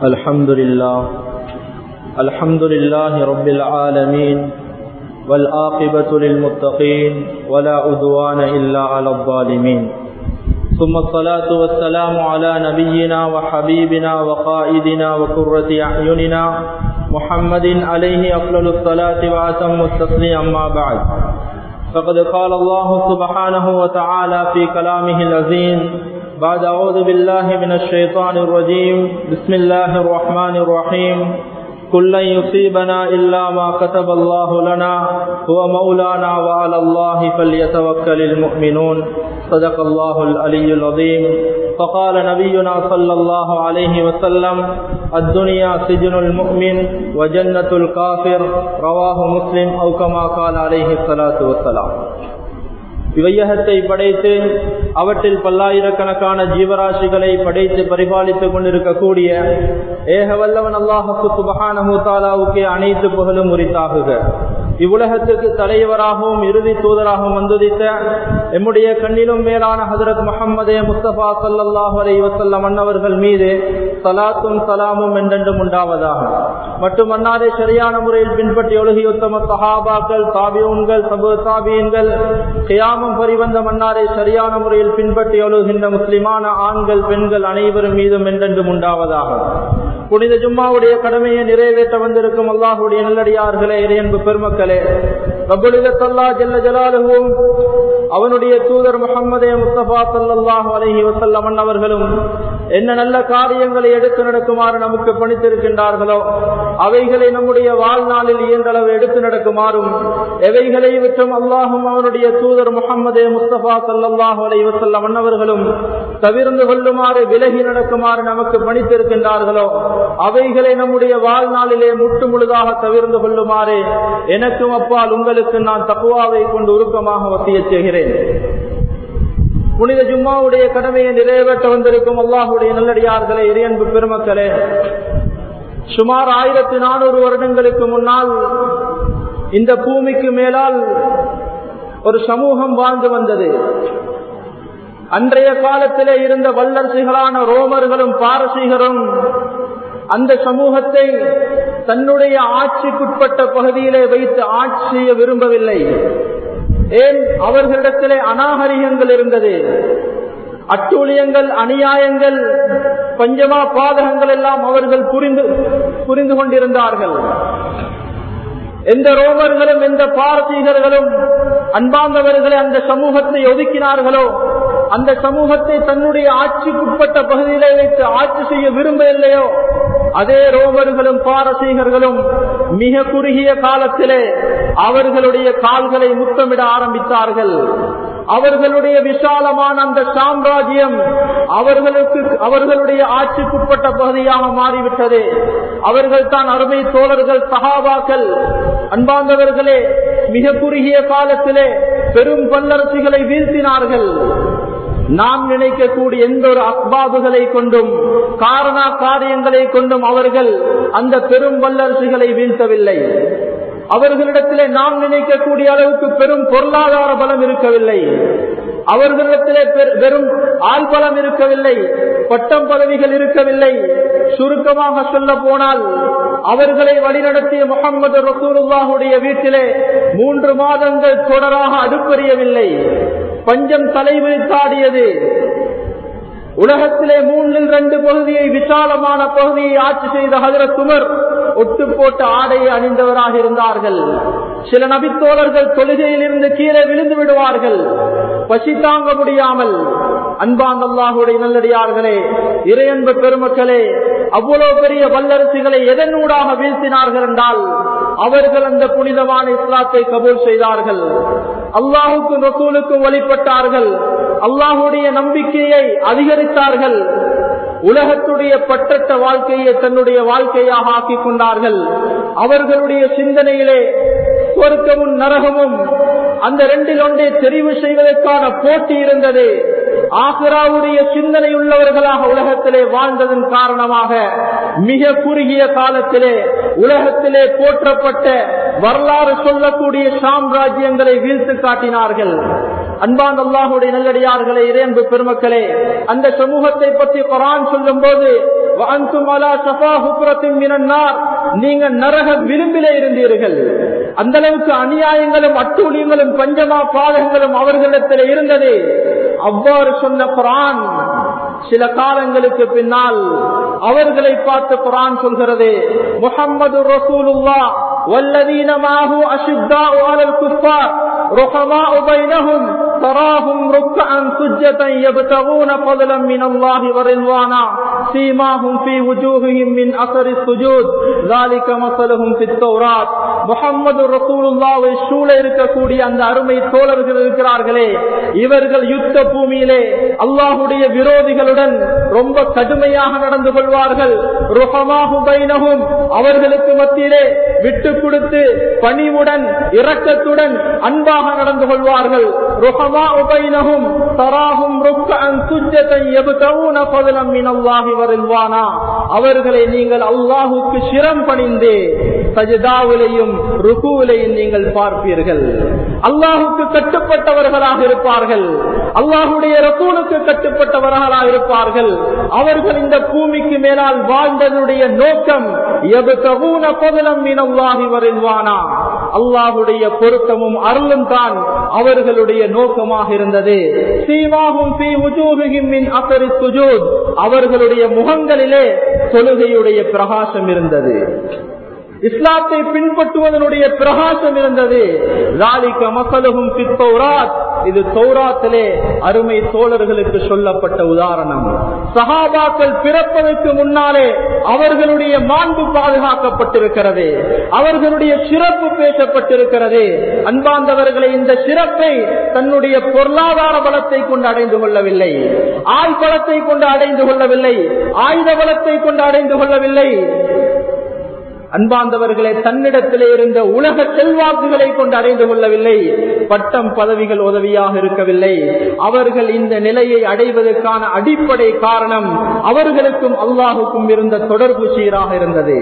الحمد لله الحمد لله رب العالمين والآقبة للمتقين ولا أدوان إلا على الظالمين ثم الصلاة والسلام على نبينا وحبيبنا وقائدنا وكرة أعيننا محمد عليه أفضل الصلاة وأتم التسليم أما بعد فقد قال الله سبحانه وتعالى في كلامه العظيم بعد أعوذ بالله من الشيطان الرجيم بسم الله الرحمن الرحيم كل يصيبنا إلا ما كتب الله لنا هو مولانا وعلى الله فليتوكل المؤمنون صدق الله العلي العظيم فقال نبينا صلى الله عليه وسلم الدنيا سجن المؤمن وجنة الكافر رواه مسلم أو كما قال عليه الصلاة والسلام இவையகத்தை படைத்து அவற்றில் பல்லாயிரக்கணக்கான ஜீவராசிகளை படைத்து பரிபாலித்துக் கொண்டிருக்கக்கூடிய ஏக வல்லவன் அல்லாஹு சுபஹானஹு தாலாவுக்கு அனைத்து புகழும் உரித்தாகுக இவ்வுலகத்துக்கு தலைவராகவும் இறுதி தூதராகவும் வந்துதித்த எம்முடைய கண்ணிலும் மேலான ஹசரத் முகமதே முஸ்தபா சல்லாஹ் அலை வசல்லம் அன்னவர்கள் மீது சலாத்தும் சலாமும் என்றென்றும் உண்டாவதாக மற்றும் அன்னாரை சரியான முறையில் பின்பற்றி ஒழுகி உத்தம சஹாபாக்கள் தாபியூன்கள் சபு தாபியன்கள் கியாமம் பரிவந்த மன்னாரை சரியான முறையில் பின்பற்றி ஒழுகின்ற முஸ்லிமான ஆண்கள் பெண்கள் அனைவரும் மீதும் என்றென்றும் உண்டாவதாக புனித ஜும்மாவுடைய கடமையை நிறைவேற்ற வந்திருக்கும் அல்லாஹுடைய நல்லடியார்களே இறையன்பு பெருமக்களே ரபுலிகத்தல்லா ஜெல்ல ஜலாலுவும் அவனுடைய தூதர் முகமதே முஸ்தபா சல்லாஹு அலஹி வசல்லமன் அவர்களும் என்ன நல்ல காரியங்களை எடுத்து நடக்குமாறு நமக்கு பணித்திருக்கின்றார்களோ அவைகளை நம்முடைய வாழ்நாளில் இயன்றளவு எடுத்து நடக்குமாறும் எவைகளை விற்றும் அல்லாஹும் அவனுடைய தூதர் முகமதே முஸ்தபா சல்லாஹு அலஹி வசல்லமன் அவர்களும் தவிர்ந்து கொள்ளுமாறு விலகி நடக்குமாறு நமக்கு பணித்திருக்கின்றார்களோ அவைகளை நம்முடைய வாழ்நாளிலே முட்டு முழுதாக தவிர்ந்து கொள்ளுமாறு எனக்கும் அப்பால் உங்களுக்கு நான் தப்புவாவை கொண்டு உருக்கமாக வசிய செய்கிறேன் புனித ஜும்மாவுடைய கடமையை நிறைவேற்ற வந்திருக்கும் அல்லாஹுடைய நல்லடியார்களே இறையன்பு பெருமக்களே சுமார் ஆயிரத்தி நானூறு வருடங்களுக்கு முன்னால் இந்த பூமிக்கு மேலால் ஒரு சமூகம் வாழ்ந்து வந்தது அன்றைய காலத்திலே இருந்த வல்லரசுகளான ரோமர்களும் பாரசீகரும் அந்த சமூகத்தை தன்னுடைய ஆட்சிக்குட்பட்ட பகுதியிலே வைத்து ஆட்சி செய்ய விரும்பவில்லை ஏன் அவர்களிடத்திலே அநாகரிகங்கள் இருந்தது அட்டூழியங்கள் அநியாயங்கள் பஞ்சமா பாதகங்கள் எல்லாம் அவர்கள் புரிந்து புரிந்து கொண்டிருந்தார்கள் எந்த ரோமர்களும் எந்த பாரசீகர்களும் அன்பாந்தவர்களை அந்த சமூகத்தை ஒதுக்கினார்களோ அந்த சமூகத்தை தன்னுடைய ஆட்சிக்குட்பட்ட பகுதியிலே வைத்து ஆட்சி செய்ய விரும்பவில்லையோ அதே ரோமர்களும் பாரசீகர்களும் மிக குறுகிய காலத்திலே அவர்களுடைய கால்களை முத்தமிட ஆரம்பித்தார்கள் அவர்களுடைய விசாலமான அந்த சாம்ராஜ்யம் அவர்களுக்கு அவர்களுடைய ஆட்சிக்குட்பட்ட பகுதியாக மாறிவிட்டது அவர்கள் தான் அருமை தோழர்கள் சகாபாக்கள் அன்பாந்தவர்களே மிக குறுகிய காலத்திலே பெரும் வல்லரசுகளை வீழ்த்தினார்கள் நாம் நினைக்கக்கூடிய எந்த ஒரு அக்பாபுகளை கொண்டும் காரணா காரியங்களை கொண்டும் அவர்கள் அந்த பெரும் வல்லரசுகளை வீழ்த்தவில்லை அவர்களிடத்திலே நாம் நினைக்கக்கூடிய அளவுக்கு பெரும் பொருளாதார பலம் இருக்கவில்லை அவர்களிடத்திலே வெறும் ஆள் பலம் இருக்கவில்லை பட்டம் பதவிகள் இருக்கவில்லை சுருக்கமாக சொல்ல போனால் அவர்களை வழிநடத்திய முகமது ரசூலுல்லாஹுடைய வீட்டிலே மூன்று மாதங்கள் தொடராக அடுப்பறியவில்லை பஞ்சம் தலைவிரித்தாடியது உலகத்திலே மூன்றில் ரெண்டு பகுதியை விசாலமான பகுதியை ஆட்சி செய்த ஹதரத் உமர் ஒட்டு போட்ட ஆடையை அணிந்தவராக இருந்தார்கள் சில நபித்தோழர்கள் தொழுகையில் இருந்து கீழே விழுந்து விடுவார்கள் பசி தாங்க முடியாமல் அன்பாந்தல்லாஹுடைய நல்லடியார்களே இறையன்பு பெருமக்களே அவ்வளவு பெரிய வல்லரசுகளை எதனூடாக வீழ்த்தினார்கள் என்றால் அவர்கள் அந்த புனிதமான இஸ்லாத்தை கபூல் செய்தார்கள் அல்லாஹுக்கும் ரசூலுக்கும் வழிபட்டார்கள் அல்லாஹுடைய நம்பிக்கையை அதிகரித்தார்கள் உலகத்துடைய பற்றற்ற வாழ்க்கையை தன்னுடைய வாழ்க்கையாக ஆக்கிக் கொண்டார்கள் அவர்களுடைய சிந்தனையிலே சொர்க்கமும் நரகமும் அந்த ரெண்டில் ஒன்றை தெரிவு செய்வதற்கான போட்டி இருந்தது ஆசிராவுடைய சிந்தனை உள்ளவர்களாக உலகத்திலே வாழ்ந்ததன் காரணமாக மிக குறுகிய காலத்திலே உலகத்திலே போற்றப்பட்ட வரலாறு சொல்லக்கூடிய சாம்ராஜ்யங்களை வீழ்த்து காட்டினார்கள் அன்பான் அல்லாஹுடைய நல்லடியார்களே இறையன்பு பெருமக்களே அந்த சமூகத்தை பற்றி குரான் சொல்லும் போது وأنتم على شفا حفرة من النار நீங்க நரக விளிம்பிலே இருந்தீர்கள் அந்த அளவுக்கு அநியாயங்களும் அட்டூழியங்களும் பஞ்சமா பாதகங்களும் அவர்களிடத்தில் இருந்தது அவ்வாறு சொன்ன குரான் சில காலங்களுக்கு பின்னால் அவர்களை பார்த்து குரான் சொல்கிறது முகம்மது ரசூலுல்லா والذين معه أشداء على الكفار رحماء بينهم تراهم ركعا سجدا يبتغون فضلا من الله ورضوانا سيماهم في وجوههم من أثر السجود ذلك مثلهم في التوراة முகம்மது ரசூலுல்லாவை சூழ இருக்கக்கூடிய அந்த அருமை தோழர்கள் இருக்கிறார்களே இவர்கள் யுத்த பூமியிலே அல்லாஹுடைய விரோதிகளுடன் ரொம்ப கடுமையாக நடந்து கொள்வார்கள் ருஹமாகும் அவர்களுக்கு மத்தியிலே விட்டு கொடுத்து பணிவுடன் இரக்கத்துடன் அன்பாக நடந்து கொள்வார்கள் ருஹமா உபைனகும் தராகும் அவர்களை நீங்கள் அல்லாஹுக்கு சிரம் பணிந்து சஜிதாவிலையும் ருகுவிலையும் நீங்கள் பார்ப்பீர்கள் அல்லாஹுக்கு கட்டுப்பட்டவர்களாக இருப்பார்கள் அல்லாஹுடைய ரசூலுக்கு கட்டுப்பட்டவர்களாக இருப்பார்கள் அவர்கள் இந்த பூமிக்கு மேலால் வாழ்ந்ததனுடைய நோக்கம் அல்லாஹுடைய பொருத்தமும் அருளும் தான் அவர்களுடைய நோக்கமாக இருந்தது அவர்களுடைய முகங்களிலே தொழுகையுடைய பிரகாசம் இருந்தது இஸ்லாத்தை பின்பற்றுவதனுடைய பிரகாசம் இருந்தது லாலிக்க மக்களும் பித்தௌராத் இது தௌராத்திலே அருமை தோழர்களுக்கு சொல்லப்பட்ட உதாரணம் சகாபாக்கள் பிறப்பதற்கு முன்னாலே அவர்களுடைய மாண்பு பாதுகாக்கப்பட்டிருக்கிறது அவர்களுடைய சிறப்பு பேசப்பட்டிருக்கிறது அன்பாந்தவர்களை இந்த சிறப்பை தன்னுடைய பொருளாதார பலத்தை கொண்டு அடைந்து கொள்ளவில்லை ஆள் பலத்தை கொண்டு அடைந்து கொள்ளவில்லை ஆயுத பலத்தை கொண்டு அடைந்து கொள்ளவில்லை அன்பாந்தவர்களை தன்னிடத்திலே இருந்த உலக செல்வாக்குகளை கொண்டு அறிந்து கொள்ளவில்லை பட்டம் பதவிகள் உதவியாக இருக்கவில்லை அவர்கள் இந்த நிலையை அடைவதற்கான அடிப்படை காரணம் அவர்களுக்கும் அல்லாஹுக்கும் இருந்த தொடர்பு சீராக இருந்தது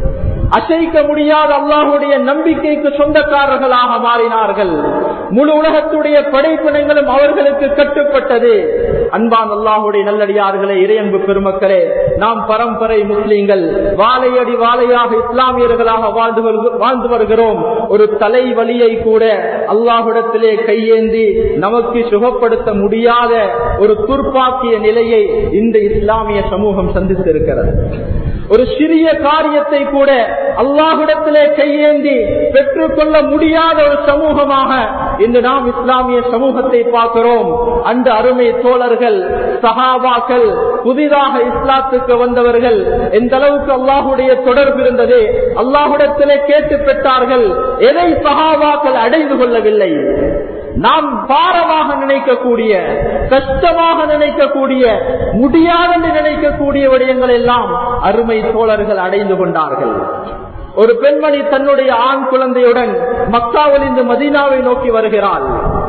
அசைக்க முடியாத அல்லாஹுடைய நம்பிக்கைக்கு சொந்தக்காரர்களாக மாறினார்கள் முழு உலகத்துடைய படைப்பினங்களும் அவர்களுக்கு கட்டுப்பட்டது அன்பான் அல்லாஹுடைய நல்லடியார்களே இறையன்பு பெருமக்களே நாம் பரம்பரை முஸ்லீம்கள் வாழையடி வாழையாக இஸ்லாமியர்களாக வாழ்ந்து வாழ்ந்து வருகிறோம் ஒரு தலை வலியை கூட அல்லாஹுடத்திலே கையேந்தி நமக்கு சுகப்படுத்த முடியாத ஒரு துர்ப்பாக்கிய நிலையை இந்த இஸ்லாமிய சமூகம் சந்தித்திருக்கிறது ஒரு சிறிய காரியத்தை கூட அல்லாஹுடத்திலே கையேந்தி பெற்றுக்கொள்ள முடியாத ஒரு சமூகமாக இன்று நாம் இஸ்லாமிய சமூகத்தை பார்க்கிறோம் அந்த அருமை தோழர்கள் சஹாபாக்கள் புதிதாக இஸ்லாத்துக்கு வந்தவர்கள் எந்த அளவுக்கு அல்லாஹுடைய தொடர்பு இருந்தது அல்லாஹுடத்திலே கேட்டு பெற்றார்கள் எதை சஹாபாக்கள் அடைந்து கொள்ளவில்லை நாம் பாரமாக நினைக்கக்கூடிய கஷ்டமாக நினைக்கக்கூடிய முடியாதென்று நினைக்கக்கூடிய விடயங்கள் எல்லாம் அருமை தோழர்கள் அடைந்து கொண்டார்கள் ஒரு பெண்மணி தன்னுடைய ஆண் குழந்தையுடன் மக்காவிலிருந்து மதீனாவை நோக்கி வருகிறாள்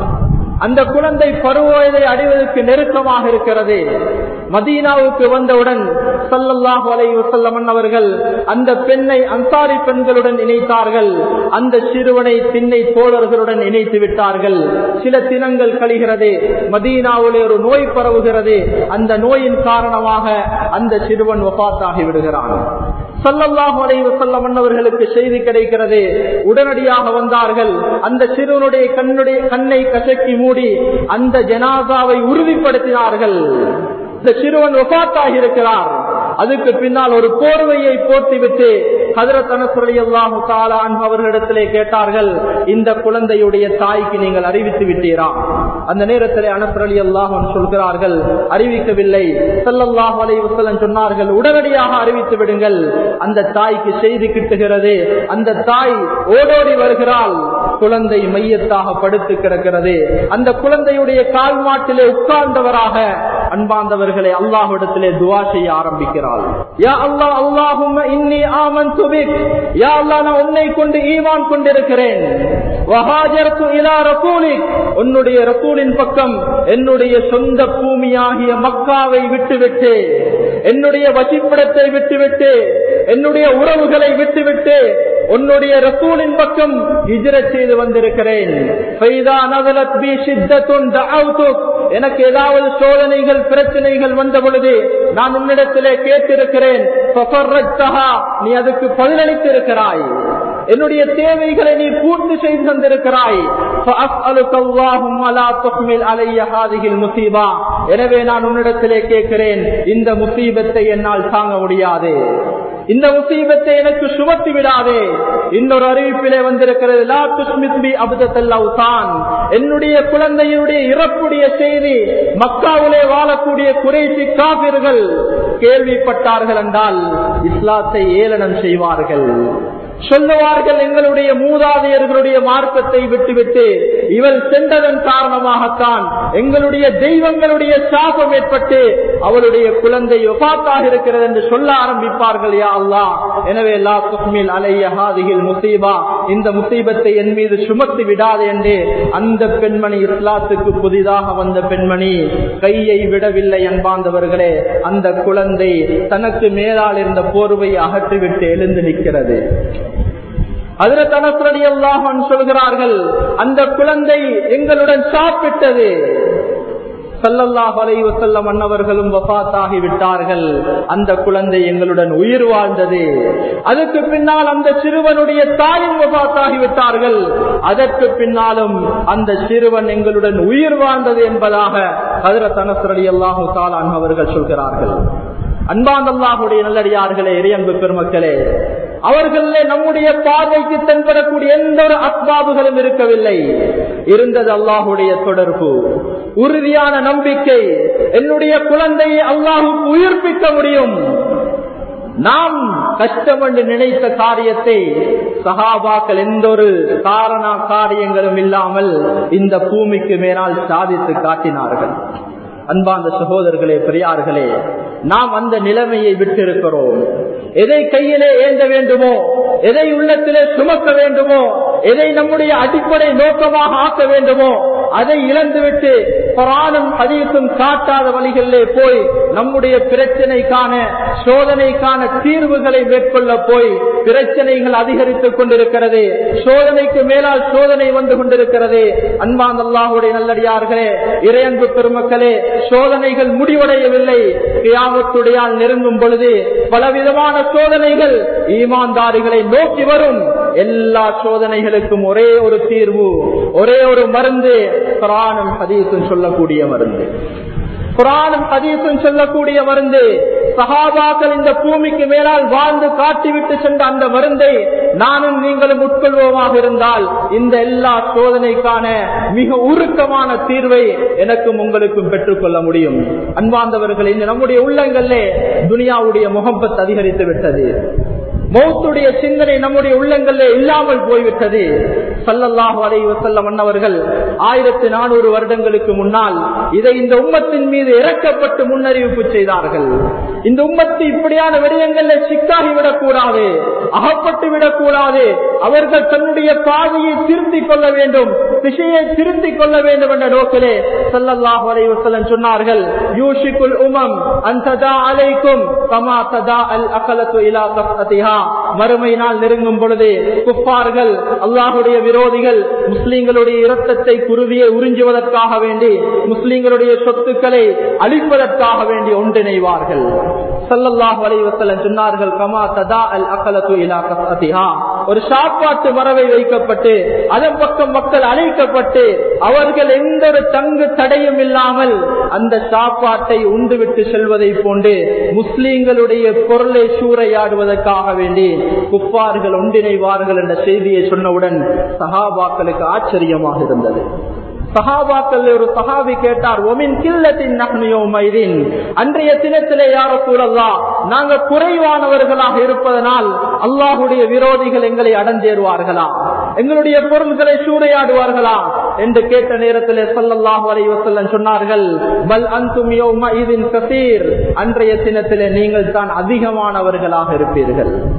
அந்த குழந்தை பருவ வயதை அடைவதற்கு நெருக்கமாக இருக்கிறது மதீனாவுக்கு வந்தவுடன் சல்லல்லாஹு அலைஹி வஸல்லம் அவர்கள் அந்த பெண்ணை அன்சாரி பெண்களுடன் இணைத்தார்கள் அந்த சிறுவனை திண்ணை தோழர்களுடன் இணைத்து விட்டார்கள் சில தினங்கள் கழிகிறது மதீனாவிலே ஒரு நோய் பரவுகிறது அந்த நோயின் காரணமாக அந்த சிறுவன் ஒப்பாத்தாகி விடுகிறான் சல்லல்லாஹு அலைஹி வஸல்லம் அன்னவர்களுக்கு செய்தி கிடைக்கிறது உடனடியாக வந்தார்கள் அந்த சிறுவனுடைய கண்ணுடைய கண்ணை கசக்கி மூடி அந்த ஜனாதாவை உறுதிப்படுத்தினார்கள் இந்த சிறுவன் ஒபாத்தாகி இருக்கிறார் அதுக்கு பின்னால் ஒரு போர்வையை போர்த்திவிட்டு ஹதரத் அனசுரலி அல்லாஹு அவர்களிடத்திலே கேட்டார்கள் இந்த குழந்தையுடைய தாய்க்கு நீங்கள் அறிவித்து விட்டீரா அந்த நேரத்தில் அனசுரலி அல்லாஹன் சொல்கிறார்கள் அறிவிக்கவில்லை சல்லல்லாஹு அலை வசலம் சொன்னார்கள் உடனடியாக அறிவித்து விடுங்கள் அந்த தாய்க்கு செய்தி கிட்டுகிறது அந்த தாய் ஓடோடி வருகிறாள் குழந்தை மையத்தாக படுத்து கிடக்கிறது அந்த குழந்தையுடைய கால் மாட்டிலே உட்கார்ந்தவராக அன்பார்ந்தவர்களை அல்லாஹிடத்திலே துவா செய்ய ஆரம்பிக்கிறாள் யா அல்லாஹ் அல்லாஹும் இன்னி ஆமன் துபிக் யா அல்லாஹ் நான் உன்னை கொண்டு ஈவான் கொண்டிருக்கிறேன் வஹாஜர்து இலா ரசூலிக் உன்னுடைய ரசூலின் பக்கம் என்னுடைய சொந்த பூமியாகிய மக்காவை விட்டுவிட்டு என்னுடைய வசிப்பிடத்தை விட்டுவிட்டு என்னுடைய உறவுகளை விட்டுவிட்டு உன்னுடைய ரசூலின் பக்கம் ஹிஜ்ரத் செய்து வந்திருக்கிறேன் ஃபைதா நஸலத் பி ஷித்தத்துன் தஅவுதுக் எனக்கு ஏதாவது சோதனைகள் பிரச்சனைகள் வந்த பொழுது நான் உன்னிடத்திலே கேட்டிருக்கிறேன் ஃபஃபர்ரஜ்தஹா, நீ அதுக்கு பதிலளித்திருக்கிறாய் என்னுடைய தேவைகளை நீ பூர்த்தி செய்து தந்திருக்கிறாய் فأسألك اللهم لا تحمل علي هذه المصيبة. எனவே நான் உன்னிடத்திலே கேட்கிறேன் இந்த முசீபத்தை என்னால் தாங்க முடியாது இந்த முசீபத்தை எனக்கு சுமத்தி விடாதே இன்னொரு அறிவிப்பிலே வந்திருக்கிறது லா துஷ்மித் பி அபுதத்தல் அவுசான். என்னுடைய குழந்தையுடைய இறப்புடைய செய்தி மக்காவிலே வாழக்கூடிய குறைசி காபிர்கள் கேள்விப்பட்டார்கள் என்றால் இஸ்லாத்தை ஏளனம் செய்வார்கள் சொல்லுவார்கள் எங்களுடைய மூதாதையர்களுடைய மார்க்கத்தை விட்டுவிட்டு இவள் சென்றதன் காரணமாகத்தான் எங்களுடைய தெய்வங்களுடைய சாபம் ஏற்பட்டு அவளுடைய குழந்தை ஒபாத்தாக இருக்கிறது என்று சொல்ல ஆரம்பிப்பார்கள் யா அல்லா எனவே லா துக்மில் அலைய ஹாதிகில் முசீபா இந்த முசீபத்தை என் மீது சுமத்தி விடாது என்று அந்த பெண்மணி இஸ்லாத்துக்கு புதிதாக வந்த பெண்மணி கையை விடவில்லை என்பாந்தவர்களே அந்த குழந்தை தனக்கு மேலால் இருந்த போர்வை அகற்றிவிட்டு எழுந்து நிற்கிறது அதில் தனசரடி அல்லாஹன் சொல்கிறார்கள் அந்த குழந்தை எங்களுடன் சாப்பிட்டது சல்லல்லாஹ் அலைஹி வஸல்லம் அன்னவர்களும் வஃபாத்தாகி விட்டார்கள் அந்த குழந்தை எங்களுடன் உயிர் வாழ்ந்தது அதுக்கு பின்னால் அந்த சிறுவனுடைய தாயும் வஃபாத்தாகி விட்டார்கள் அதற்கு பின்னாலும் அந்த சிறுவன் எங்களுடன் உயிர் வாழ்ந்தது என்பதாக ஹஜரத் அனஸ் ரலியல்லாஹு தஆலா அன்ஹு அவர்கள் சொல்கிறார்கள் அன்பாந்தல்லாஹுடைய நல்லடியார்களே இறையன்பு பெருமக்களே அவர்களே நம்முடைய பார்வைக்கு தென்படக்கூடிய எந்த ஒரு அஸ்பாபுகளும் இருக்கவில்லை இருந்தது அல்லாஹுடைய தொடர்பு உறுதியான நம்பிக்கை என்னுடைய குழந்தையை அல்லாஹுக்கு உயிர்ப்பிக்க முடியும் நாம் கஷ்டம் என்று நினைத்த காரியத்தை சகாபாக்கள் எந்த ஒரு காரண காரியங்களும் இல்லாமல் இந்த பூமிக்கு மேலால் சாதித்து காட்டினார்கள் அன்பாந்த சகோதரர்களே பெரியார்களே நாம் அந்த நிலைமையை விட்டிருக்கிறோம் எதை கையிலே ஏந்த வேண்டுமோ எதை உள்ளத்திலே சுமக்க வேண்டுமோ எதை நம்முடைய அடிப்படை நோக்கமாக ஆக்க வேண்டுமோ அதை இழந்துவிட்டு புராணம் ஹதீசும் காட்டாத வழிகளிலே போய் நம்முடைய பிரச்சனைக்கான சோதனைக்கான தீர்வுகளை மேற்கொள்ள போய் பிரச்சனைகள் அதிகரித்துக் கொண்டிருக்கிறது சோதனைக்கு மேலால் சோதனை வந்து கொண்டிருக்கிறது அன்பான் அல்லாஹுடைய நல்லடியார்களே இறையன்பு பெருமக்களே சோதனைகள் முடிவடையவில்லை கியாமத்துடையால் நெருங்கும் பொழுது பலவிதமான சோதனைகள் ஈமான்தாரிகளை நோக்கி வரும் எல்லா சோதனைகளுக்கும் ஒரே ஒரு தீர்வு ஒரே ஒரு மருந்து குரானும் ஹதீசும் சொல்லக்கூடிய மருந்து குரானும் ஹதீசும் சொல்லக்கூடிய மருந்து சகாபாக்கள் இந்த பூமிக்கு மேலால் வாழ்ந்து காட்டிவிட்டு சென்ற அந்த மருந்தை நானும் நீங்களும் உட்கொள்வோமாக இருந்தால் இந்த எல்லா சோதனைக்கான மிக உருக்கமான தீர்வை எனக்கும் உங்களுக்கும் பெற்றுக்கொள்ள முடியும் அன்பார்ந்தவர்கள் இந்த நம்முடைய உள்ளங்களே துனியாவுடைய முகப்பத் அதிகரித்து விட்டது மௌத்துடைய சிந்தனை நம்முடைய உள்ளங்களே இல்லாமல் போய்விட்டது சல்லல்லாஹு அலைஹி வஸல்லம் அன்னவர்கள் ஆயிரத்தி நானூறு வருடங்களுக்கு முன்னால் இதை இந்த உம்மத்தின் மீது இறக்கப்பட்டு முன்னறிவிப்பு செய்தார்கள் இந்த உம்மத்து இப்படியான விடயங்கள்ல சிக்காகி விடக்கூடாது அகப்பட்டு விடக்கூடாது அவர்கள் தன்னுடைய பாதையை திருத்திக் கொள்ள வேண்டும் திசையை திருத்திக் கொள்ள வேண்டும் என்ற நோக்கிலே சல்லல்லாஹு அலைஹி வஸல்லம் சொன்னார்கள் யூஷிகுல் உமம் அன்ததா அலைக்கும் கமா ததா அல் அகலத்து இலா கஃபதிஹா மறுமை நாள் நெருங்கும் பொழுது குப்பார்கள் அல்லாஹுடைய விரோதிகள் முஸ்லிம்களுடைய இரத்தத்தை குருவியை உறிஞ்சுவதற்காக வேண்டி முஸ்லிம்களுடைய சொத்துக்களை அழிப்பதற்காக வேண்டி ஒன்றிணைவார்கள் சல்லல்லாஹு அலைஹி வஸல்லம் சொன்னார்கள் கமா ததா அல் அகலத்து இலா கஃபதிஹா ஒரு சாப்பாட்டு மரவை வைக்கப்பட்டு அதன் பக்கம் மக்கள் அழைக்கப்பட்டு அவர்கள் எந்த ஒரு தங்கு தடையும் இல்லாமல் அந்த சாப்பாட்டை உண்டுவிட்டு செல்வதை போன்று முஸ்லீம்களுடைய பொருளை சூறையாடுவதற்காக வேண்டி குப்பார்கள் ஒன்றிணைவார்கள் என்ற செய்தியை சொன்னவுடன் சகாபாக்களுக்கு ஆச்சரியமாக இருந்தது சஹாபாக்கள் ஒரு சஹாபி கேட்டார் ஒமின் கில்லத்தின் நகனியோமைதின் அன்றைய தினத்திலே யார கூறல்லா நாங்க குறைவானவர்களாக இருப்பதனால் அல்லாஹுடைய விரோதிகள் எங்களை அடஞ்சேருவார்களா எங்களுடைய பொருள்களை சூறையாடுவார்களா என்று கேட்ட நேரத்திலே சல்லல்லாஹு அலைஹி வஸல்லம் சொன்னார்கள் பல் அன்தும் யௌமஇதின் கசீர் அன்றைய தினத்திலே நீங்கள் தான் அதிகமானவர்களாக இருப்பீர்கள்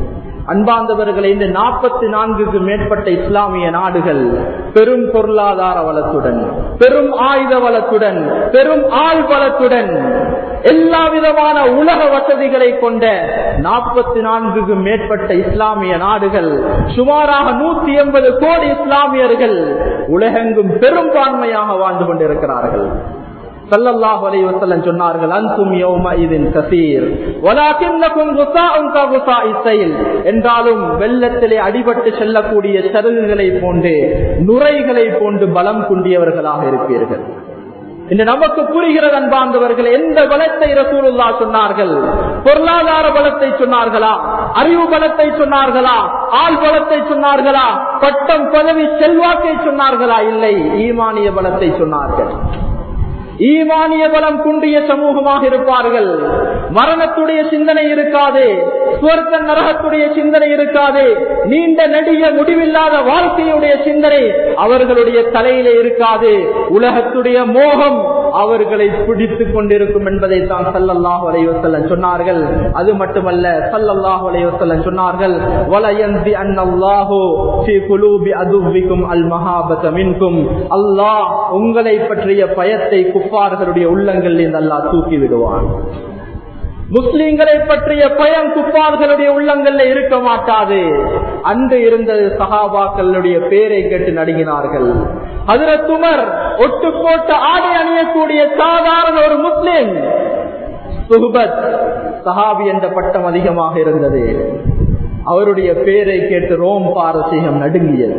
அன்பாந்தவர்களை இந்த நாற்பத்தி நான்குக்கு மேற்பட்ட இஸ்லாமிய நாடுகள் பெரும் பொருளாதார வளத்துடன் பெரும் ஆயுத வளத்துடன் பெரும் ஆள் பலத்துடன் எல்லா விதமான உலக வசதிகளை கொண்ட நாற்பத்தி நான்குக்கு மேற்பட்ட இஸ்லாமிய நாடுகள் சுமாராக நூத்தி எண்பது கோடி இஸ்லாமியர்கள் உலகெங்கும் பெரும்பான்மையாக வாழ்ந்து கொண்டிருக்கிறார்கள் சல்லல்லாஹு அலைஹி வஸல்லம் சொன்னார்கள் அன்தும் யௌம இதின் கசீர் வலாகின்னகும் குஸாஉன் ககுஸாஇ ஸைல் என்றாலும் வெள்ளத்திலே அடிபட்டு செல்லக்கூடிய சருகுகளை போன்று நுரைகளை போன்று பலம் குண்டியவர்களாக இருப்பீர்கள் இன்று நமக்கு புரிகிறது அன்பார்ந்தவர்கள் எந்த பலத்தை ரசூலுல்லா சொன்னார்கள் பொருளாதார பலத்தை சொன்னார்களா அறிவு பலத்தை சொன்னார்களா ஆள் பலத்தை சொன்னார்களா பட்டம் பதவி செல்வாக்கை சொன்னார்களா இல்லை ஈமானிய பலத்தை சொன்னார்கள் ஈமானிய பலம் குன்றிய சமூகமாக இருப்பார்கள் மரணத்துடைய சிந்தனை இருக்காது சுவர்த்த நரகத்துடைய சிந்தனை இருக்காது நீண்ட நெடிய முடிவில்லாத வாழ்க்கையுடைய சிந்தனை அவர்களுடைய தலையிலே இருக்காது உலகத்துடைய மோகம் அவர்களை பிடித்துக் கொண்டிருக்கும் என்பதை தான் சல்லல்லாஹு அலைவசல்லம் சொன்னார்கள் அது மட்டுமல்ல சல்லல்லாஹு அலைவசல்லம் சொன்னார்கள் வலயந்தி அன்னல்லாஹு ஃபீ குலூபி அதுவிக்கும் அல் மஹாபத மின்கும் அல்லாஹ் உங்களை பற்றிய பயத்தை குப்பார்களுடைய உள்ளங்களில் அல்லாஹ் தூக்கி விடுவான் முஸ்லிம்களை பற்றிய பயம் குப்பார்களுடைய உள்ளங்கள்ல இருக்க மாட்டாது அன்று இருந்தது சகாபாக்களுடைய பேரை கேட்டு நடுங்கினார்கள் அதுல துமர் ஒட்டு போட்டு ஆடை அணியக்கூடிய சாதாரண ஒரு முஸ்லிம் சுஹபத் சஹாபி என்ற பட்டம் அதிகமாக இருந்தது அவருடைய பேரை கேட்டு ரோம் பாரசீகம் நடுங்கியது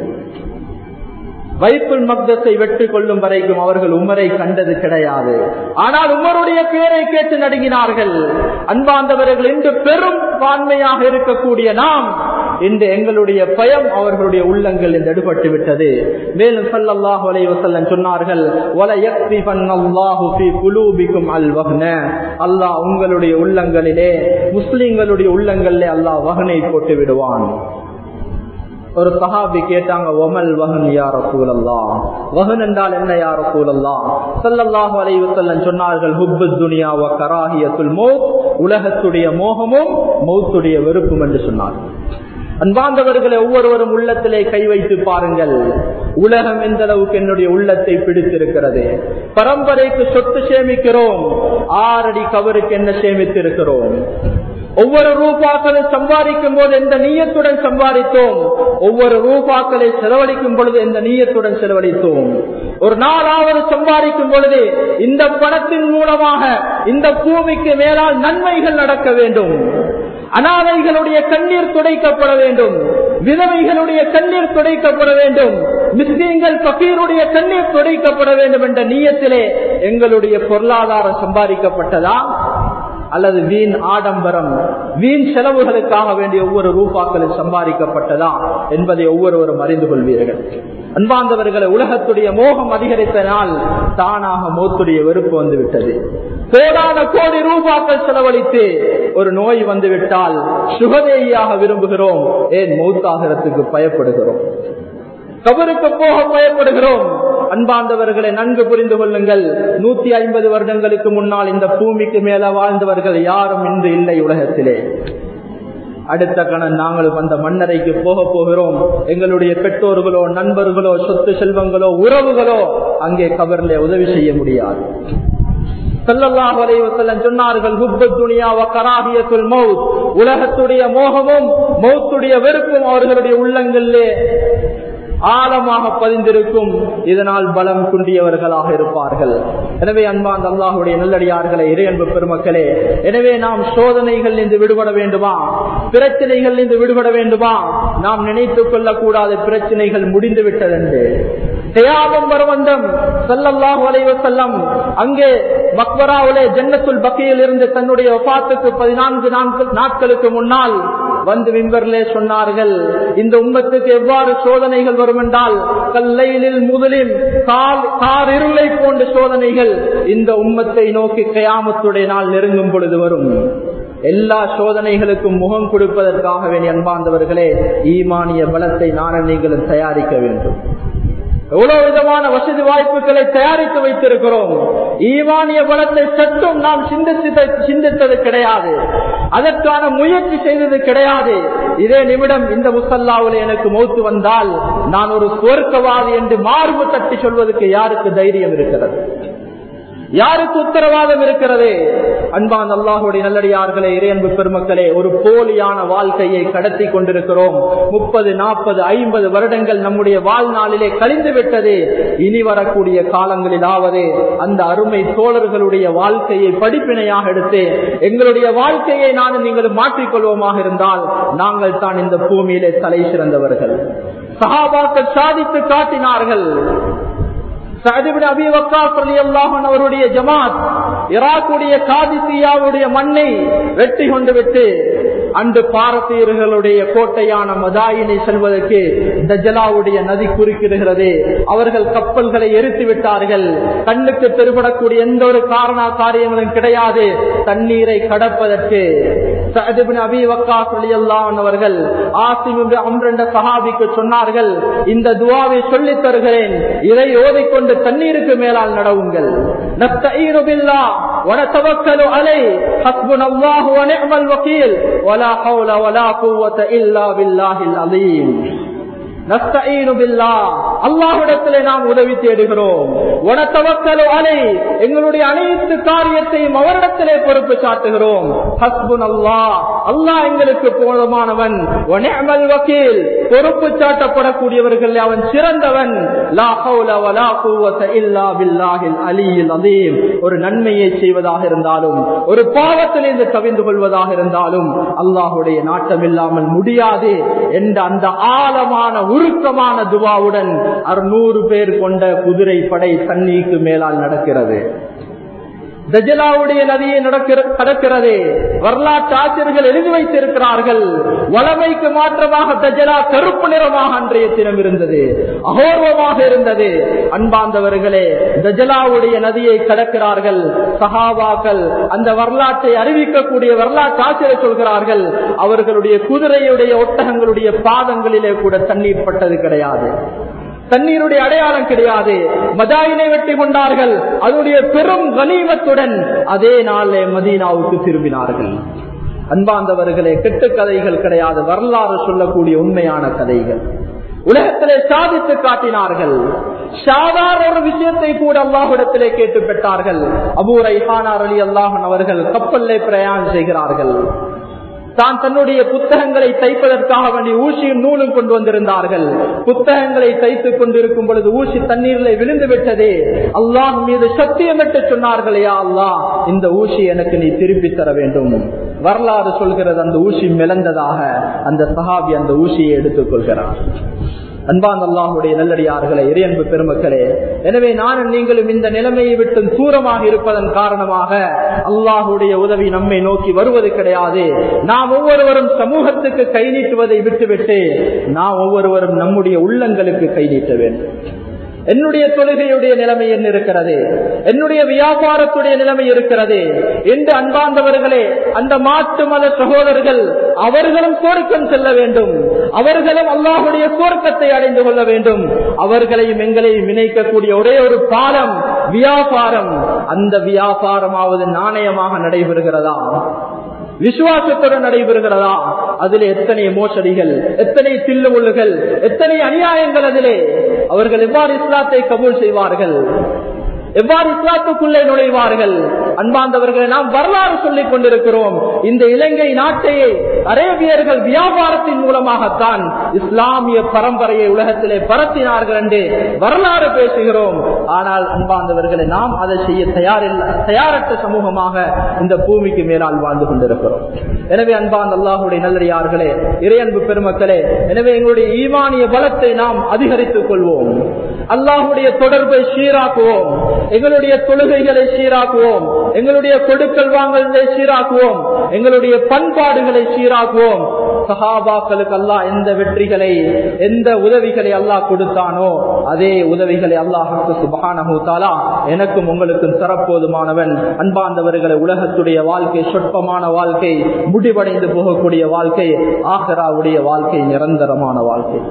வைப்புல் மக்தத்தை வெற்றி கொள்ளும் வரைக்கும் அவர்கள் உமரை கண்டது கிடையாது ஆனால் உமருடைய பேரை கேட்டு நடுங்கினார்கள் அன்பாந்தவர்கள் இன்று பெரும் பான்மையாக இருக்கக்கூடிய நாம் இன்று எங்களுடைய பயம் அவர்களுடைய உள்ளங்கள் இந்த எடுபட்டு விட்டது மேலும் சல்லல்லாஹு அலைஹி வஸல்லம் சொன்னார்கள் வல யக்திஃபன்னல்லாஹு ஃபீ குலூபிக்கும் அல் வஹ்ன அல்லாஹ் உங்களுடைய உள்ளங்களிலே முஸ்லிம்களுடைய உள்ளங்களிலே அல்லாஹ் வஹனை போட்டு விடுவான் ஒரு சஹாபி கேட்டாங்க ஒமல் வகன் யார சூழல்லா வகன் என்றால் என்ன யார சூழல்லா சல்லல்லாஹு அலைஹி வஸல்லம் சொன்னார்கள் ஹுப்பு துனியா வ கராஹியத்துல் மௌத் உலகத்துடைய மோகமும் மௌத்துடைய வெறுப்பும் என்று சொன்னார்கள் அன்பாந்தவர்களை ஒவ்வொருவரும் உள்ளத்திலே கை வைத்து பாருங்கள் உலகம் எந்த அளவுக்கு என்னுடைய உள்ளத்தை பிடித்திருக்கிறது பரம்பரைக்கு சொத்து சேமிக்கிறோம் ஆறடி கவருக்கு என்ன சேமித்திருக்கிறோம் ஒவ்வொரு ரூபாக்களை சம்பாதிக்கும் போது எந்த நீயத்துடன் சம்பாதித்தோம் ஒவ்வொரு ரூபாக்களை செலவழிக்கும் பொழுது எந்த நீயத்துடன் செலவழித்தோம் ஒரு நாளாவது சம்பாதிக்கும் பொழுது இந்த பணத்தின் மூலமாக இந்த பூமிக்கு மேலால் நன்மைகள் நடக்க வேண்டும் அனாதைகளுடைய கண்ணீர் துடைக்கப்பட வேண்டும் விதவைகளுடைய கண்ணீர் துடைக்கப்பட வேண்டும் மிஸ்லீம்கள் பக்கீருடைய கண்ணீர் துடைக்கப்பட வேண்டும் என்ற நீயத்திலே எங்களுடைய பொருளாதாரம் சம்பாதிக்கப்பட்டதா அல்லது வீண் ஆடம்பரம் வீண் செலவுகளுக்காக வேண்டிய ஒவ்வொரு ரூபாக்களும் சம்பாதிக்கப்பட்டதா என்பதை ஒவ்வொருவரும் அறிந்து கொள்வீர்கள் அன்பாந்தவர்களை உலகத்துடைய மோகம் அதிகரித்தனால் தானாக மோத்துடைய வெறுப்பு வந்து விட்டது கோடான கோடி ரூபாக்கள் செலவழித்து ஒரு நோய் வந்துவிட்டால் சுகதேகியாக விரும்புகிறோம் ஏன் மௌத்தாகிறதுக்கு பயப்படுகிறோம் கபருக்கு போக பயப்படுகிறோம் அன்பாந்தவர்களை நன்கு புரிந்து கொள்ளுங்கள் நூத்தி ஐம்பது வருடங்களுக்கு முன்னால் இந்த பூமிக்கு மேல வாழ்ந்தவர்கள் யாரும் இன்று இல்லை உலகத்திலே அடுத்த கணன் நாங்கள் வந்த மன்னரைக்கு போக போகிறோம் எங்களுடைய பெற்றோர்களோ நண்பர்களோ சொத்து செல்வங்களோ உறவுகளோ அங்கே கபரிலே உதவி செய்ய முடியாது சொன்னார்கள் உலகத்துடைய மோகமும் மௌத்துடைய வெறுப்பும் அவர்களுடைய உள்ளங்களிலே ஆழமாக பதிந்திருக்கும் இதனால் பலம் குண்டியவர்களாக இருப்பார்கள் எனவே அன்பான் அல்லாஹுடைய நல்லடியார்களே இறையன்பு பெருமக்களே எனவே நாம் சோதனைகள் இருந்து விடுபட வேண்டுமா பிரச்சனைகள் இருந்து விடுபட வேண்டுமா நாம் நினைத்துக் கொள்ளக்கூடாத பிரச்சனைகள் முடிந்து விட்டதென்று தியாகம் பருவந்தம் செல்லல்லாஹு அலைவ செல்லம் அங்கே மக்பராவிலே ஜன்னத்துல் பக்கையில் இருந்து தன்னுடைய ஒப்பாத்துக்கு பதினான்கு நாட்களுக்கு முன்னால் வந்து விம்பர்லே சொன்னார்கள் இந்த உம்மத்துக்கு எவ்வாறு சோதனைகள் வரும் என்றால் கல்லையிலில் முதலில் கால் கார் இருளை போன்ற சோதனைகள் இந்த உம்மத்தை நோக்கி கயாமத்துடைய நாள் நெருங்கும் பொழுது வரும் எல்லா சோதனைகளுக்கும் முகம் கொடுப்பதற்காக வேண்டிய அன்பார்ந்தவர்களே ஈமானிய பலத்தை நானும் நீங்களும் தயாரிக்க வேண்டும் எவ்வளவு விதமான வசதி வாய்ப்புகளை தயாரித்து வைத்திருக்கிறோம் ஈவானிய பலத்தை சற்றும் நாம் சிந்தித்து சிந்தித்தது கிடையாது அதற்கான முயற்சி செய்தது கிடையாது இதே நிமிடம் இந்த முசல்லாவில் எனக்கு மௌத்து வந்தால் நான் ஒரு சுவர்க்கவாதி என்று மார்பு தட்டி சொல்வதற்கு யாருக்கு தைரியம் இருக்கிறது யாருக்கு உத்தரவாதம் இருக்கிறது அன்பான் அல்லாஹுடைய நல்லடியார்களே இறையன்பு பெருமக்களே ஒரு போலியான வாழ்க்கையை கடத்தி கொண்டிருக்கிறோம் முப்பது நாற்பது ஐம்பது வருடங்கள் நம்முடைய வாழ்நாளிலே கழிந்து விட்டது இனி வரக்கூடிய காலங்களிலாவது அந்த அருமை தோழர்களுடைய வாழ்க்கையை படிப்பினையாக எடுத்து எங்களுடைய வாழ்க்கையை நானும் நீங்கள் மாற்றிக்கொள்வோமாக இருந்தால் நாங்கள் தான் இந்த பூமியிலே தலை சிறந்தவர்கள் சகாபாக்கள் சாதித்து காட்டினார்கள் அவருடைய ஜமாத் இராக்குடைய காதிசியாவுடைய மண்ணை வெட்டி கொண்டு விட்டு அன்று பாரசீகர்களுடைய கோட்டையான மதாயினை செல்வதற்கு தஜலாவுடைய நதி குறுக்கிடுகிறது அவர்கள் கப்பல்களை எரித்து விட்டார்கள் கண்ணுக்கு தெருபடக்கூடிய எந்த ஒரு காரண காரியங்களும் கிடையாது தண்ணீரை கடப்பதற்கு அவர்கள் அம்ரண்ட சஹாபிக்கு சொன்னார்கள் இந்த துவாவை சொல்லித் தருகிறேன் இதை ஓதிக்கொண்டு தண்ணீருக்கு மேலால் நடவுங்கள் ونتوكل عليه حسبنا الله ونعم الوكيل ولا حول ولا قوة إلا بالله العظيم அல்லாஹிடத்திலே நாம் உதவி தேடுகிறோம் அலை எங்களுடைய அனைத்து காரியத்தையும் அவரிடத்திலே பொறுப்பு சாட்டுகிறோம் ஹஸ்புன் அல்லாஹ் அல்லாஹ் எங்களுக்கு போதுமானவன் வக்கீல் பொறுப்பு சாட்டப்படக்கூடியவர்கள் அவன் சிறந்தவன் ஒரு நன்மையை செய்வதாக இருந்தாலும் ஒரு பாவத்திலிருந்து கவிந்து கொள்வதாக இருந்தாலும் அல்லாஹுடைய நாட்டம் இல்லாமல் முடியாது என்ற அந்த ஆழமான உருக்கமான துவாவுடன் அறுநூறு பேர் கொண்ட குதிரை படை தண்ணீருக்கு மேலால் நடக்கிறது தஜலாவுடைய நதியை கடக்கிறது வரலாற்று ஆசிரியர்கள் எழுதி வைத்திருக்கிறார்கள் வளமைக்கு மாற்றமாக தஜலா கருப்பு நிறமாக அன்றைய தினம் இருந்தது அகோர்வமாக இருந்தது அன்பாந்தவர்களே தஜலாவுடைய நதியை கடக்கிறார்கள் சகாபாக்கள் அந்த வரலாற்றை அறிவிக்கக்கூடிய வரலாற்று ஆசிரியர் சொல்கிறார்கள் அவர்களுடைய குதிரையுடைய ஒட்டகங்களுடைய பாதங்களிலே கூட தண்ணீர் பட்டது கிடையாது தண்ணீருடைய அடையாளம் கிடையாது மதாயினை வெட்டி கொண்டார்கள் அதனுடைய பெரும் கனிமத்துடன் அதே நாளே மதீனாவுக்கு திரும்பினார்கள் அன்பாந்தவர்களே கெட்டு கதைகள் கிடையாது வரலாறு சொல்லக்கூடிய உண்மையான கதைகள் உலகத்திலே சாதித்து காட்டினார்கள் சாதாரண ஒரு விஷயத்தை கூட அல்லாஹிடத்திலே கேட்டு பெற்றார்கள் அபூரை ஹானார் அலி அல்லாஹன் அவர்கள் கப்பல்லே பிரயாணம் செய்கிறார்கள் தான் தன்னுடைய புத்தகங்களை தைப்பதற்காக வேண்டி ஊசியும் நூலும் கொண்டு வந்திருந்தார்கள் புத்தகங்களை தைத்துக் கொண்டிருக்கும் பொழுது ஊசி தண்ணீரில் விழுந்து விட்டதே அல்லாஹ் மீது சத்தியமிட்டு சொன்னார்களே அல்லாஹ் இந்த ஊசி எனக்கு நீ திருப்பி தர வேண்டும் வரலாறு சொல்கிறது அந்த ஊசி மிளந்ததாக அந்த சஹாபி அந்த ஊசியை எடுத்துக் கொள்கிறார் அன்பான் அல்லாஹுடைய நல்லடியார்களே இறையன்பு பெருமக்களே எனவே நானும் நீங்களும் இந்த நிலைமையை விட்டு தூரமாக இருப்பதன் காரணமாக அல்லாஹுடைய உதவி நம்மை நோக்கி வருவது கிடையாது நாம் ஒவ்வொருவரும் சமூகத்துக்கு கை நீட்டுவதை விட்டுவிட்டு நாம் ஒவ்வொருவரும் நம்முடைய உள்ளங்களுக்கு கை நீட்ட வேண்டும் என்னுடைய தொழுகையுடைய நிலைமை என்ன இருக்கிறது என்னுடைய வியாபாரத்துடைய நிலைமை இருக்கிறது என்று அன்பார்ந்தவர்களே அந்த மாட்டு மத சகோதரர்கள் அவர்களும் சுவர்க்கம் செல்ல வேண்டும் அவர்களும் அல்லாஹுடைய சுவர்க்கத்தை அடைந்து கொள்ள வேண்டும் அவர்களையும் எங்களையும் இணைக்கக்கூடிய ஒரே ஒரு பாலம் வியாபாரம் அந்த வியாபாரமாவது நாணயமாக நடைபெறுகிறதா விசுவாசத்துடன் நடைபெறுகிறதா அதில் எத்தனை மோசடிகள் எத்தனை தில்லுமுள்ளுகள் எத்தனை அநியாயங்கள் அதிலே அவர்கள் எவ்வாறு இஸ்லாத்தை கபூல் செய்வார்கள் எவ்வாறு இஸ்லாத்துக்குள்ளே நுழைவார்கள் அன்பாந்தவர்களை நாம் வரலாறு சொல்லிக் கொண்டிருக்கிறோம் இந்த இலங்கை நாட்டையே அரேபியர்கள் வியாபாரத்தின் மூலமாகத்தான் இஸ்லாமிய பரம்பரையை உலகத்திலே பரத்தினார்கள் என்று வரலாறு பேசுகிறோம் ஆனால் அன்பாந்தவர்களை நாம் அதை செய்ய தயாரில்லை தயாரற்ற சமூகமாக இந்த பூமிக்கு மேலால் வாழ்ந்து கொண்டிருக்கிறோம் எனவே அன்பான் அல்லாஹுடைய நல்லடியார்களே இறையன்பு பெருமக்களே எனவே எங்களுடைய ஈமானிய பலத்தை நாம் அதிகரித்துக் கொள்வோம் அல்லாஹுடைய தொடர்பை சீராக்குவோம் எங்களுடைய தொழுகைகளை சீராக்குவோம் எங்களுடைய கொடுக்கல் வாங்கல்களை சீராக்குவோம் எங்களுடைய பண்பாடுகளை சீராக்குவோம் சஹாபாக்களுக்கு அல்லாஹ் எந்த வெற்றிகளை எந்த உதவிகளை அல்லாஹ் கொடுத்தானோ அதே உதவிகளை அல்லாஹுக்கு சுபகானஹூத்தாலா எனக்கும் உங்களுக்கும் தரப்போதுமானவன் அன்பாந்தவர்களை உலகத்துடைய வாழ்க்கை சொற்பமான வாழ்க்கை முடிவடைந்து போகக்கூடிய வாழ்க்கை ஆகராவுடைய வாழ்க்கை நிரந்தரமான வாழ்க்கை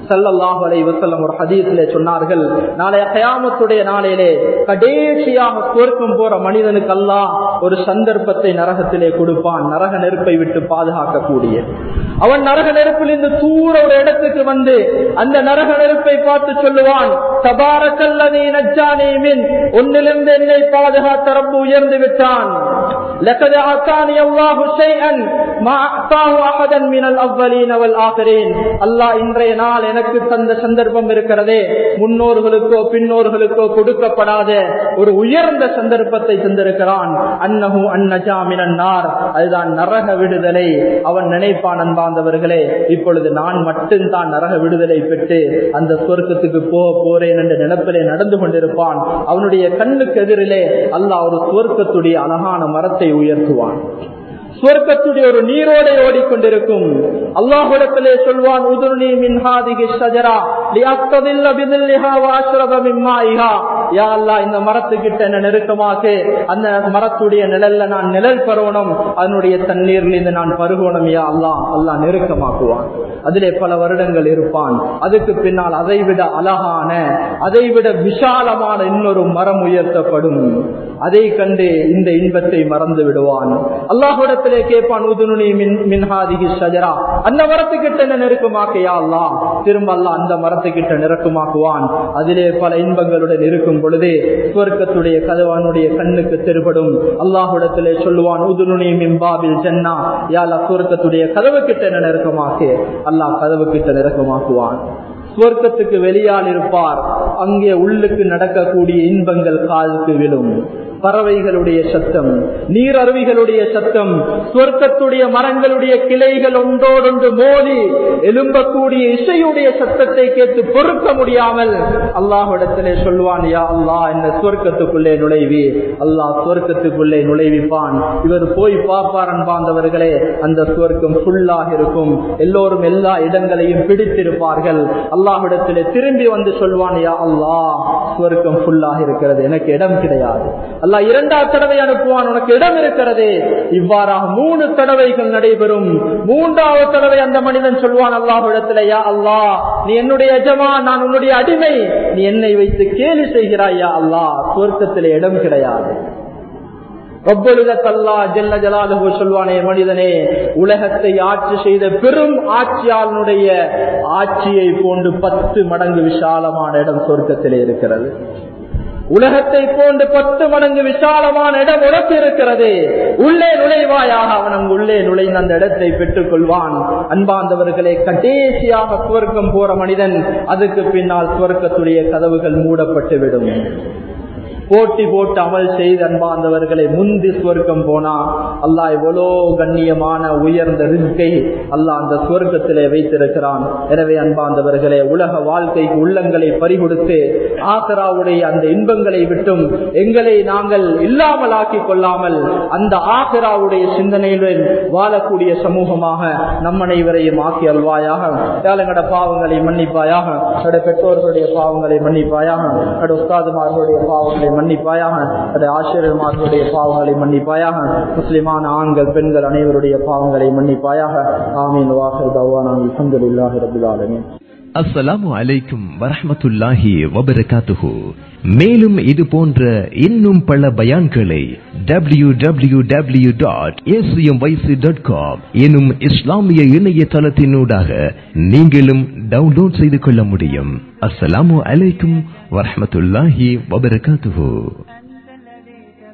சல்லல்லாஹு அலைஹி வஸல்லம் ஒரு ஹதீஸிலே சொன்னார்கள் நாளைய கயாமத்துடைய நாளையிலே கடைசியாக சுவர்க்கம் போற மனிதனுக்கு அல்லாஹ் ஒரு சந்தர்ப்பத்தை நரகத்திலே கொடுப்பான் நரக நெருப்பை விட்டு பாதுகாக்கக்கூடிய அவன் நரக நெருப்பில் இருந்து தூர ஒரு இடத்துக்கு வந்து அந்த நரக நெருப்பை பார்த்து சொல்லுவான் தபாரக்கல்லனே நஜ்ஜானே மின் ஒன்னிலிருந்து என்னை பாதுகாத்த ரப்பு உயர்ந்து விட்டான் لقد أعطاني الله شيئا ما أعطاه أحدا من الأولين والآخرين அல்லாஹ் இன்றைய நாள் எனக்கு தந்த சந்தர்ப்பம் இருக்கிறதே முன்னோர்களுக்கோ பின்னோர்களுக்கோ கொடுக்கப்படாத ஒரு உயர்ந்த சந்தர்ப்பத்தை தந்திருக்கிறான் அன்னஹு அந்நஜாமினார் அதுதான் நரக விடுதலை அவன் நினைப்பான் அன்பாந்தவர்களே இப்பொழுது நான் மட்டும்தான் நரக விடுதலை பெற்று அந்த சொர்க்கத்துக்கு போக போறேன் என்ற நினைப்பிலே நடந்து கொண்டிருப்பான் அவனுடைய கண்ணுக்கு எதிரிலே அல்லாஹ் ஒரு சொர்க்கத்துடைய அழகான மரத்தை உயர்த்துவான் சுவர்க்கத்துடைய ஒரு நீரோடை ஓடிக்கொண்டிருக்கும் அல்லாஹுடத்திலே சொல்வான் உதுர்ணி மின்ஹாதிகி ஷஜரா லியஸ்ததில்ல பிதில்லிஹா வாஷ்ரப மிம்மாயிஹா யா அல்லாஹ் இந்த மரத்துக்கிட்ட என்ன நெருக்கமாக்கு அந்த மரத்துடைய நிழல்ல நான் நிழல் பெறணும் அதனுடைய தண்ணீரிலிருந்து நான் பருகணும் யா அல்லாஹ் அல்லாஹ் நெருக்கமாக்குவான் அதிலே பல வருடங்கள் இருப்பான் அதுக்கு பின்னால் அதைவிட அழகான அதைவிட விசாலமான இன்னொரு மரம் உயர்த்தப்படும் அதை கண்டு இந்த இன்பத்தை மறந்து விடுவான் அல்லாஹுடத்திலே கேட்பான் உதுனுனி மின்ஹாதிகி ஷஜரா அந்த மரத்துக்கிட்ட என்ன நெருக்கமாக்கையா அல்லா திரும்ப அல்லா அந்த மரத்துக்கிட்ட நெருக்கமாக்குவான் அதிலே பல இன்பங்களுடன் இருக்கும் பொழுது சுவர்க்கத்துடைய கதவானுடைய கண்ணுக்கு தெருபடும் அல்லாஹுடத்திலே சொல்லுவான் உதுனுனி மின்பாபில் ஜன்னா யாலா சுவர்க்கத்துடைய கதவு கிட்ட என்ன நெருக்கமாக்கு அல்லாஹ் கதவு கிட்ட நெருக்கமாக்குவான் சுவர்க்கத்துக்கு வெளியால் இருப்பார் அங்கே உள்ளுக்கு நடக்கக்கூடிய இன்பங்கள் காதுக்கு விழும் பறவைகளுடைய சத்தம் நீர் அருவிகளுடைய சத்தம் சொர்க்கத்துடைய மரங்களுடைய கிளைகள் ஒன்றோடொன்று மோதி எழும்பக்கூடிய இசையுடைய சத்தத்தை கேட்டு பொறுக்க முடியாமல் அல்லாஹிடத்திலே சொல்வான் யா அல்லா இந்த சொர்க்கத்துக்குள்ளே நுழைவி அல்லாஹ் சொர்க்கத்துக்குள்ளே நுழைவிப்பான் இவர் போய் பார்ப்பார் அன்பாந்தவர்களே அந்த சொர்க்கம் ஃபுல்லாக இருக்கும் எல்லோரும் எல்லா இடங்களையும் பிடித்திருப்பார்கள் அல்லாஹிடத்திலே திரும்பி வந்து சொல்வான் யா அல்லாஹ் சொர்க்கம் ஃபுல்லாக இருக்கிறது எனக்கு இடம் கிடையாது அல்லா இரண்டாவது தடவை அனுப்புவான் உனக்கு இடம் இருக்கிறது இவ்வாறாக மூணு தடவைகள் நடைபெறும் மூன்றாவது தடவை அந்த மனிதன் சொல்வான் அல்லாஹிடத்துல யா அல்லா நீ என்னுடைய எஜமா நான் உன்னுடைய அடிமை நீ என்னை வைத்து கேலி செய்கிறாயா அல்லா சொர்க்கத்திலே இடம் கிடையாது சொல்வானே மனிதனே உலகத்தை ஆட்சி செய்த பெரும் ஆட்சியாளனுடைய ஆட்சியை போன்று பத்து மடங்கு விசாலமான இடம் சொர்க்கத்திலே இருக்கிறது உலகத்தை போன்று பத்து மடங்கு விசாலமான இடம் உனக்கு இருக்கிறது உள்ளே நுழைவாயாக அவன் அங்கு உள்ளே நுழைந்த அந்த இடத்தை பெற்றுக் கொள்வான் அன்பாந்தவர்களே கடைசியாக சுவர்க்கம் போற மனிதன் அதுக்கு பின்னால் சுவர்க்கத்துடைய கதவுகள் மூடப்பட்டு விடும் போட்டி போட்டு அமல் செய்த அன்பாந்தவர்களை முந்தி சுவர்க்கம் போனா அல்லாஹ் எவ்வளோ கண்ணியமான உயர்ந்த ரிஸ்கை அல்லாஹ் அந்த சுவர்க்கத்திலே வைத்திருக்கிறான் எனவே அன்பாந்தவர்களே உலக வாழ்க்கைக்கு உள்ளங்களை பறிகொடுத்து ஆசராவுடைய அந்த இன்பங்களை விட்டும் எங்களை நாங்கள் இல்லாமல் ஆக்கிக் கொள்ளாமல் அந்த ஆசராவுடைய சிந்தனையுடன் வாழக்கூடிய சமூகமாக நம் அனைவரையும் ஆக்கி அல்வாயாக எங்களோட பாவங்களை மன்னிப்பாயாக என்னோட பெற்றோர்களுடைய பாவங்களை மன்னிப்பாயாக என்னோட உஸ்தாதுமார்களுடைய பாவங்களை மன்னிப்பாயாக அதை ஆசிரியர்மார்களுடைய பாவங்களை மன்னிப்பாயாக முஸ்லிமான ஆண்கள் பெண்கள் அனைவருடைய பாவங்களை மன்னிப்பாயாக ஆமீன் வாஹர் தவான் அல்ஹம்துலில்லாஹி ரபில் ஆலமீன் அஸ்ஸலாமு அலைக்கும் வரஹ்மத்துல்லாஹி வபரகாத்துஹு மேலும் இது போன்ற இன்னும் பல பயான்களை W W W dot dot com எனும் இஸ்லாமிய இணையதளத்தினூடாக நீங்களும் டவுன்லோட் செய்து கொள்ள முடியும் அஸ்ஸலாமு அலைக்கும் வரஹ்மத்துல்லாஹி வபரகாத்துஹு